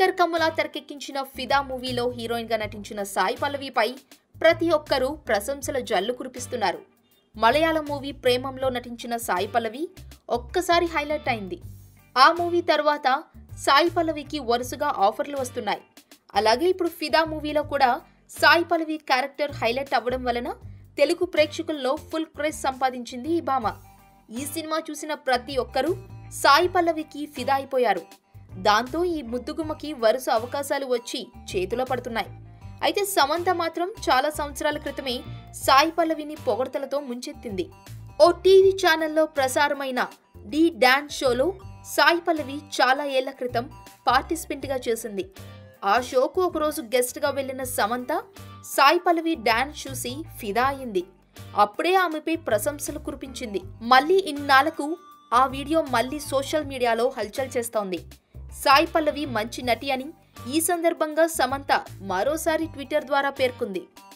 శేఖర్ కమ్ముల తెరకెక్కించిన ఫిదా మూవీలో హీరోయిన్ గా నటించిన సాయి పల్లవిపై ప్రతి ఒక్కరూ ప్రశంసల జల్లు కురిపిస్తున్నారు మలయాళం మూవీ ప్రేమంలో నటించిన సాయి పల్లవి ఒక్కసారి హైలైట్ అయింది ఆ మూవీ తర్వాత సాయి పల్లవికి వరుసగా ఆఫర్లు వస్తున్నాయి అలాగే ఇప్పుడు ఫిదా మూవీలో కూడా సాయి పల్లవి క్యారెక్టర్ హైలైట్ అవ్వడం వలన తెలుగు ప్రేక్షకుల్లో ఫుల్ క్రేజ్ సంపాదించింది ఈ భామ ఈ సినిమా చూసిన ప్రతి ఒక్కరూ సాయి పల్లవికి ఫిదా అయిపోయారు దాంతో ఈ ముద్దుగుమ్మకి వరుస అవకాశాలు వచ్చి చేతిలో పడుతున్నాయి అయితే సమంత మాత్రం చాలా సంవత్సరాల క్రితమే సాయి పల్లవిని పొగడతలతో ముంచెత్తింది ఓ టీవీ ఛానల్లో ప్రసారమైన డి డాన్స్ షోలో సాయి పల్లవి చాలా ఏళ్ల క్రితం పార్టిసిపెంట్ గా చేసింది ఆ షోకు ఒకరోజు గెస్ట్ గా వెళ్లిన సమంత సాయి పల్లవి డాన్స్ చూసి ఫిదా అయింది అప్పుడే ఆమెపై ప్రశంసలు కురిపించింది మళ్ళీ ఇన్నాళ్లకు ఆ వీడియో మళ్ళీ సోషల్ మీడియాలో హల్చల్ చేస్తోంది సాయి పల్లవి మంచి నటి అని ఈ సందర్భంగా సమంత మరోసారి ట్విట్టర్ ద్వారా పేర్కొంది